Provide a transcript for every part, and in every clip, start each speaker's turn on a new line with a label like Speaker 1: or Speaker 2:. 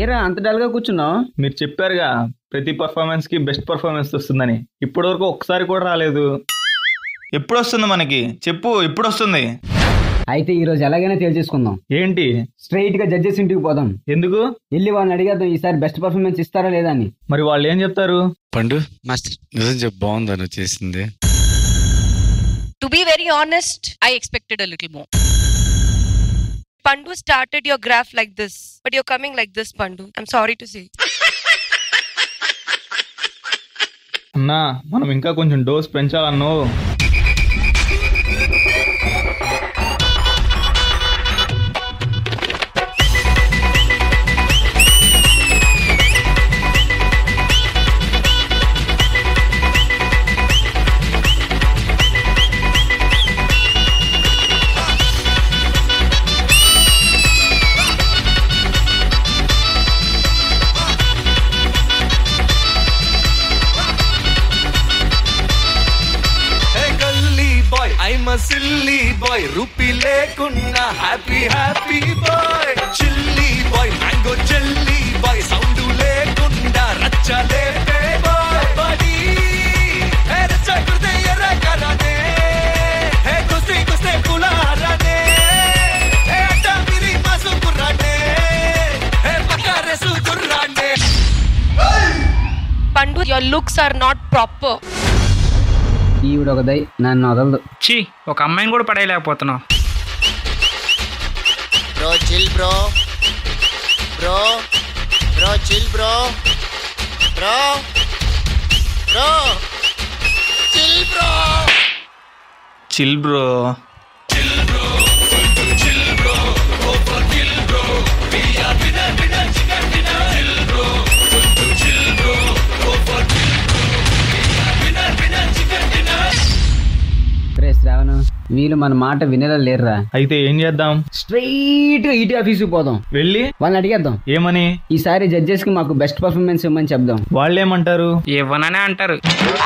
Speaker 1: ఏరా అంత డల్ గా కూర్చున్నావు
Speaker 2: మీరు చెప్పారుగా ప్రతి పర్ఫార్మెన్స్ కి బెస్ట్ పర్ఫార్మెన్స్ వస్తుందని ఇప్పటి వరకు ఒక్కసారి కూడా రాలేదు
Speaker 3: ఎప్పుడు వస్తుంది మనకి చెప్పు ఎప్పుడు వస్తుంది
Speaker 1: అయితే ఈ రోజు ఎలాగైనా తేల్చేసుకుందాం
Speaker 2: ఏంటి
Speaker 1: స్ట్రైట్ గా జడ్జెస్ ఇంటికి పోదాం
Speaker 2: ఎందుకు
Speaker 1: వెళ్ళి వాళ్ళని అడిగేద్దాం ఈసారి బెస్ట్ పర్ఫార్మెన్స్ ఇస్తారా లేదా అని
Speaker 2: మరి వాళ్ళు ఏం చెప్తారు
Speaker 4: పండు
Speaker 5: మాస్టర్
Speaker 4: నిజం చెప్పు బాగుందా నువ్వు చేసింది
Speaker 6: To be very honest, I expected a little more. Pandu started your graph like this, but you're coming like this, Pandu. I'm sorry to say.
Speaker 2: అన్నా మనం ఇంకా కొంచెం డోస్ పెంచాలన్నో
Speaker 7: gully boy I'm silly boy rupee లేకున్నా happy happy boy chilly boy mango చెల్లీ boy sound లేకుండా రచ్చలే bye బడి హే రచ్చ కుర్దే ఎర్ర కరానే హే కుస్తే కుస్తే పులారనే హే అట్ట మిరి మాసు కుర్రానే హే పక్కారే సు కుర్రానే
Speaker 6: Pandu, your looks are not proper.
Speaker 1: ఈవిడ ఒక దై నన్ను వదలదు
Speaker 8: చీ ఒక అమ్మాయిని కూడా పడేయలేకపోతున్నావు
Speaker 5: bro chill bro bro bro chill bro bro bro chill bro
Speaker 3: chill bro
Speaker 1: రే శ్రావణ వీళ్ళు మన మాట వినేలా లేరురా
Speaker 2: అయితే ఏం చేద్దాం
Speaker 1: స్ట్రైట్ గా ఈటీ ఆఫీస్కి పోదాం
Speaker 2: వెళ్ళి
Speaker 1: వాళ్ళని అడిగేద్దాం
Speaker 2: ఏమని
Speaker 1: ఈసారి జడ్జెస్ కి మాకు బెస్ట్ పర్ఫార్మెన్స్ ఇవ్వమని చెప్దాం
Speaker 2: వాళ్ళేమంటారు
Speaker 8: ఇవ్వననే అంటారు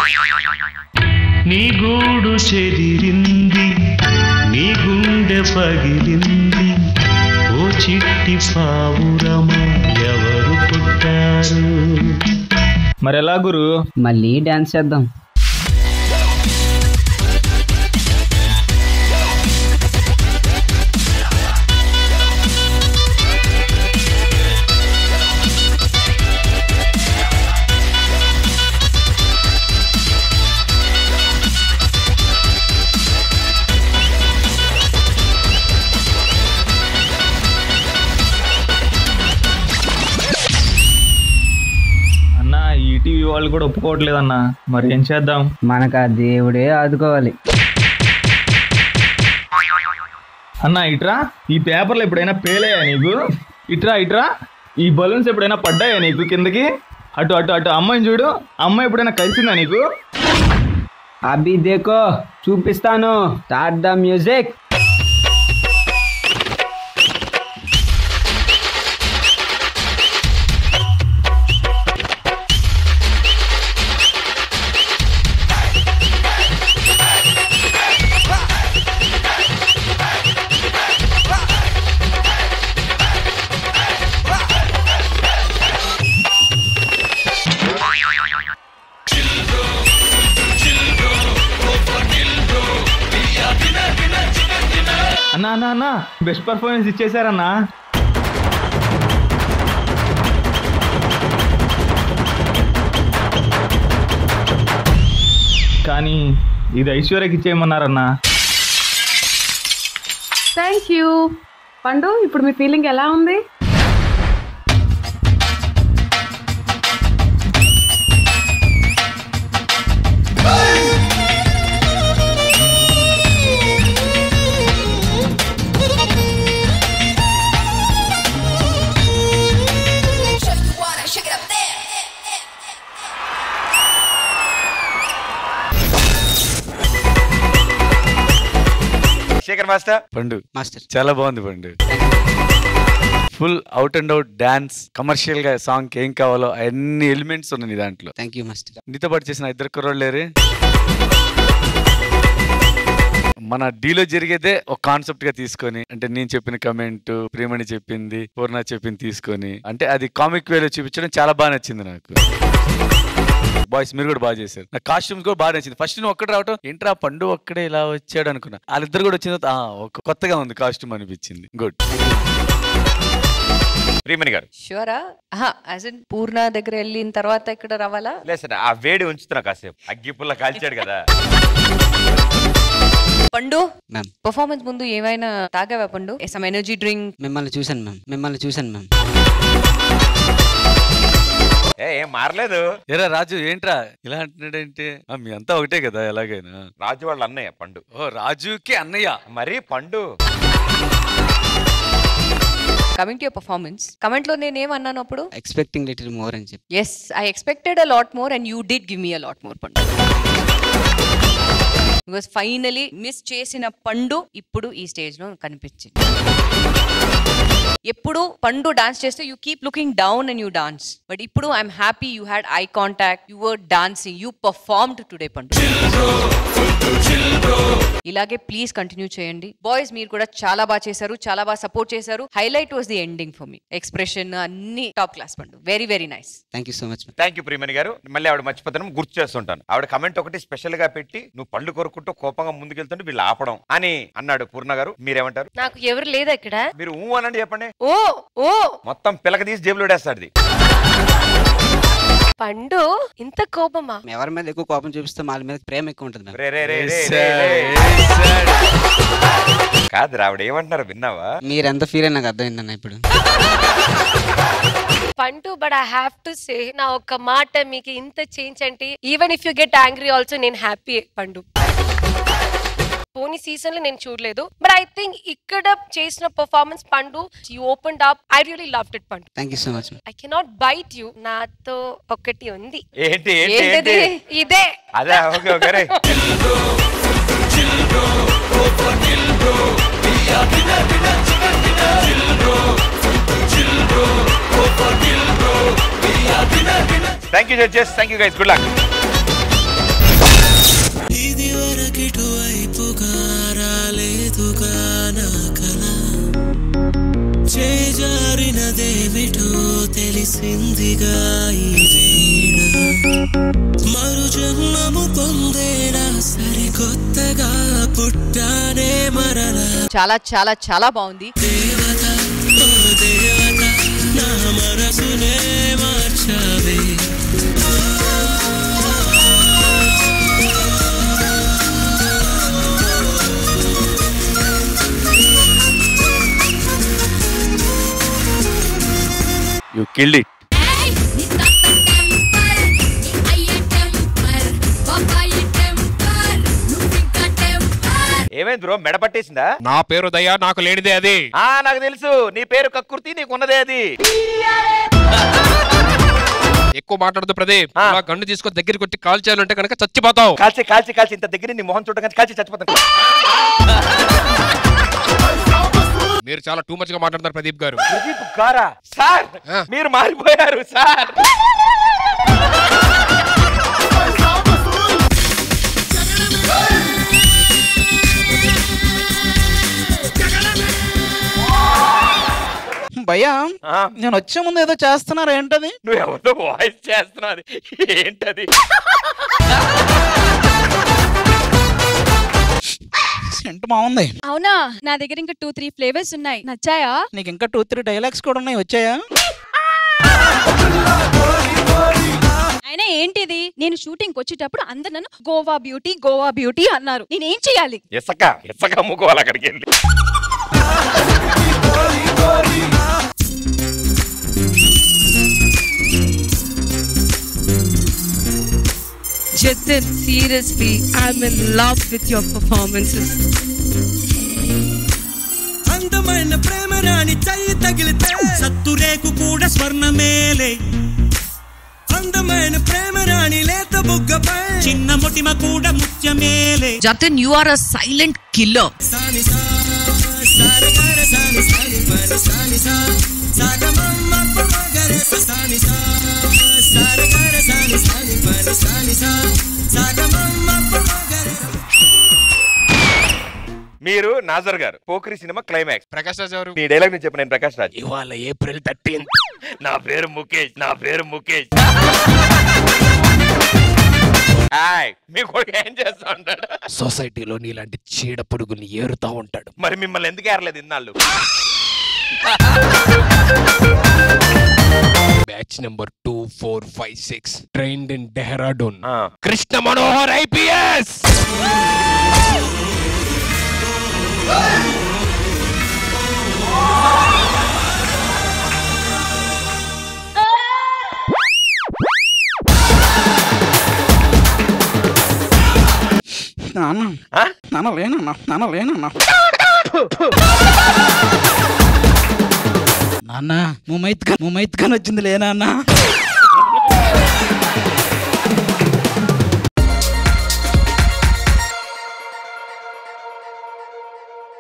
Speaker 9: నీ గూడు చెదిరింది నీ గుండె పగిలింది ఓ చిట్టి పావురమ ఎవరు పుట్టారు
Speaker 2: మరి ఎలా గురు
Speaker 1: మళ్ళీ డాన్స్ చేద్దాం
Speaker 2: అన్నా ఈ టీవీ వాళ్ళు కూడా ఒప్పుకోవట్లేదన్నా మరి ఏం చేద్దాం
Speaker 1: మనకు ఆ దేవుడే ఆదుకోవాలి
Speaker 2: అన్నా ఇట్రా ఈ పేపర్లు ఎప్పుడైనా పేలయ్యా నీకు ఇట్రా ఇట్రా ఈ బలూన్స్ ఎప్పుడైనా పడ్డాయా నీకు కిందకి అటు అటు అటు అమ్మాయిని చూడు అమ్మాయి ఎప్పుడైనా కలిసిందా నీకు
Speaker 1: అభి దేకో చూపిస్తాను స్టార్ట్ ద మ్యూజిక్
Speaker 2: అన్నా అన్నా అన్నా బెస్ట్ పర్ఫార్మెన్స్ ఇచ్చేసారన్నా కానీ ఇది ఐశ్వర్యకి ఇచ్చేయమన్నారన్నా
Speaker 10: థ్యాంక్ యూ పండు ఇప్పుడు మీ ఫీలింగ్ ఎలా ఉంది
Speaker 4: శేఖర్ మాస్టర్ పండు
Speaker 5: మాస్టర్
Speaker 4: చాలా బాగుంది Pandu full out and out dance commercial గా సాంగ్ ఏం కావాలో అన్ని ఎలిమెంట్స్ ఉన్నాయి నీ దాంట్లో
Speaker 5: థ్యాంక్ యూ మాస్టర్
Speaker 4: నీతో పాటు చేసిన ఇద్దరు కుర్రోళ్ళు లేరే మన డీలో జరిగేదే ఒక కాన్సెప్ట్ గా తీసుకొని అంటే నేను చెప్పిన కమెంట్ ప్రేమని చెప్పింది పూర్ణ చెప్పింది తీసుకొని అంటే అది కామిక్ వేలో చూపించడం చాలా బాగా నచ్చింది నాకు బాయ్స్ మీరు కూడా బాగా చేశారు నా కాస్ట్యూమ్స్ కూడా బాగా నచ్చింది ఫస్ట్ నువ్వు ఒక్కడే రావటం ఏంట్రా పండు ఒక్కడే ఇలా వచ్చాడు అనుకున్నా వాళ్ళిద్దరు కూడా వచ్చిన తర్వాత, ఆ, ఒక కొత్తగా ఉంది కాస్ట్యూమ్ అనిపించింది గుడ్
Speaker 11: ప్రియమణి గారు
Speaker 6: షూరా యాజ్ ఇన్ పూర్ణ దగ్గర వెళ్ళిన తర్వాత ఇక్కడ రావాలా
Speaker 11: లేదు సార్ ఆ వేడి ఉంచుతున్నా కాసేపు అగ్గి పుల్ల కాల్చాడు కదా
Speaker 6: పండు
Speaker 12: మ్యామ్
Speaker 6: పర్ఫార్మెన్స్ ముందు ఏమైనా తాగావా పండు సమ్ ఎనర్జీ డ్రింక్
Speaker 12: మిమ్మల్ని చూశాను మ్యామ్ మిమ్మల్ని చూశాను మ్యామ్
Speaker 11: ఏ ఏం మారలేదు
Speaker 4: ఎరా రాజు ఏంట్రా ఇలా అంటున్నాడంటే ఆ, మీ అంతా ఒకటే కదా ఎలాగైనా
Speaker 11: రాజు వాళ్ళ అన్నయ్య పండు
Speaker 4: ఓ రాజుకి అన్నయ్య
Speaker 11: మరి Pandu
Speaker 6: coming to your performance comment లో నేను ఏమన్నాను అప్పుడు
Speaker 12: ఎక్స్పెక్టింగ్ లిటిల్ మోర్ అని చెప్పి
Speaker 6: yes I expected a lot more and you did give me a lot more Pandu because finally miss చేసిన పండు ఇప్పుడు ఈ స్టేజ్ లో కనిపించింది ఎప్పుడు పండు డాన్స్ చేస్తే you keep looking down and you dance but ఇప్పుడు I'm happy you had eye contact you were dancing you performed today Pandu ఇలాగే please continue చేయండి బాయ్స్ మీరు కూడా చాలా బాగా చేశారు చాలా బాగా సపోర్ట్ చేశారు highlight was the ending for me expression అన్ని top class Pandu very very nice
Speaker 12: thank you so much
Speaker 11: thank you Priyamani garu మళ్ళీ ఆవిడ మర్చిపోతాను గుర్తు చేస్తుంటాను ఆవిడ కమెంట్ ఒకటి స్పెషల్ గా పెట్టి నువ్వు పళ్ళు కొరుకుంటూ కోపంగా ముందుకెళ్తుంటే వీళ్ళు ఆపడం అని అన్నాడు పూర్ణ గారు మీరేమంటారు
Speaker 6: నాకు ఎవరు లేదా ఇక్కడ
Speaker 11: మీరు ఊ అనండి చెప్పండి
Speaker 6: ఓ ఓ
Speaker 11: మొత్తం పిలక తీసి జేబులో వేస్తాడు
Speaker 6: పండు ఇంత కోపమా
Speaker 12: ఎవరి మీద ఎక్కువ కోపం చూపిస్తే వాళ్ళ మీద ప్రేమ ఎక్కువ ఉంటుంది మ్యామ్
Speaker 11: రే రే రే రే రే రే. కాదు ఆవిడ ఏమంటున్నారు విన్నావా
Speaker 12: మీరు ఎంత ఫీల్ అయినా నాకు అర్థమైందన్న ఇప్పుడు
Speaker 13: Pandu but I have to say నా ఒక్క మాట మీకు ఇంత చేంజ్ అంటే even if you get angry also నేను హ్యాపీ పండు పోనీ సీజన్ లో నేను చూడలేదు బట్ ఐ థింక్ ఇక్కడ చేసిన performance Pandu you open up I really love it Pandu
Speaker 12: thank you so much
Speaker 13: I cannot bite you నాతో ఒకటి ఉంది
Speaker 11: ఏంటి ఏంటి
Speaker 13: ఏంటది
Speaker 11: ఏంటి
Speaker 13: ఇదే
Speaker 11: అదే ఓకే ఓకే రే thank you judges thank you guys good luck
Speaker 7: ఇది వరకిటువైపుగా రాలేదుగా నా కల చేజారినదేమిటో తెలిసిందిగా ఈ వేళ మరు జన్మము పొందేనా సరికొత్తగా పుట్టానే మరలా
Speaker 6: చాలా చాలా చాలా బాగుంది
Speaker 7: దేవత ఓ దేవత నా మనసునే మార్చావే
Speaker 4: యూ కిల్డ్ ఇట్
Speaker 11: ఏమైంది బ్రో మెడ పట్టేసిందా
Speaker 14: నా పేరు దయ్యా నాకు లేనిదే అది
Speaker 11: ఆ నాకు తెలుసు నీ పేరు కక్కుర్తి నీకు ఉన్నదే అది
Speaker 14: ఎక్కువ మాట్లాడదు ప్రదీప్ ఇలా గన్ను తీసుకొని దగ్గరికి వచ్చి కాల్ చేయాలంటే కనుక చచ్చిపోతావు
Speaker 11: కాల్చి కాల్చి కాల్చి ఇంత దగ్గర నీ మొహం చూడగానే కాల్చి చచ్చిపోతాను
Speaker 14: మీరు చాలా టూ మచ్ గా మాట్లాడతారు ప్రదీప్ గారు
Speaker 11: ప్రదీప్ గారా సార్ మీరు మారిపోయారు సార్
Speaker 15: భయ్యా నేను వచ్చే ముందు ఏదో చేస్తున్నారు ఏంటది
Speaker 11: నువ్వు ఎవరితో వాయిస్ చేస్తున్నావు అది ఏంటది
Speaker 15: సెంట్ బాగుంది
Speaker 16: అవునా నా దగ్గర ఇంకా టూ త్రీ ఫ్లేవర్స్ ఉన్నాయి నచ్చాయా
Speaker 15: నీకు ఇంకా టూ త్రీ డైలాగ్స్ కూడా ఉన్నాయి వచ్చాయా
Speaker 16: అయినా ఏంటిది నేను షూటింగ్ వచ్చేటప్పుడు అందరు నన్ను గోవా బ్యూటీ గోవా బ్యూటీ అన్నారు నేనేం చేయాలి
Speaker 11: ఇసక ఇసక అమ్ముకోవాలి అక్కడికి వెళ్ళి
Speaker 17: Jatin, seriously, I'm in love with your performances.
Speaker 7: అందమైన ప్రేమ రాణి చెయ్యి తగిలితే సత్తురేకు కూడా స్వర్ణమేలే అందమైన ప్రేమ రాణి లేత బుగ్గపై చిన్న ముటిమ కూడా ముత్యమేలే
Speaker 17: Jatin, you are a silent killer.
Speaker 7: సాని సా సారగర సాని సాని పని సాని సా సాగమమ్మ పమగర స సాని సా సారగర సాని సాని పని సాని సా సాగమమ్మ పమగర
Speaker 11: మీరు నాజర్ గారు పోక్రి సినిమా క్లైమాక్స్
Speaker 14: ప్రకాష్ రాజ్ ఎవరు
Speaker 11: నీ డైలాగ్ నేను చెప్పను నేను ప్రకాష్ రాజ్
Speaker 14: ఇవాళ ఏప్రిల్ థర్టీన్
Speaker 11: నా పేరు ముఖేష్ నా పేరు ముఖేష్ హాయ్ మీ కొడుకు ఏం చేస్తా ఉంటాడు
Speaker 14: సొసైటీలో నీలాంటి చీడ పురుగుని ఏరుతా ఉంటాడు
Speaker 11: మరి మిమ్మల్ని ఎందుకు ఏరలేదు ఇన్నాళ్ళు
Speaker 14: batch number two four five six trained in Dehradun Krishna Manohar I P S
Speaker 15: నాన్న నాన్న లేనన్నా నాన్న లేనన్నా నాన్న ముమైత్ ఖాన్ ముమైత్ ఖాన్ వచ్చింది లేనా అన్న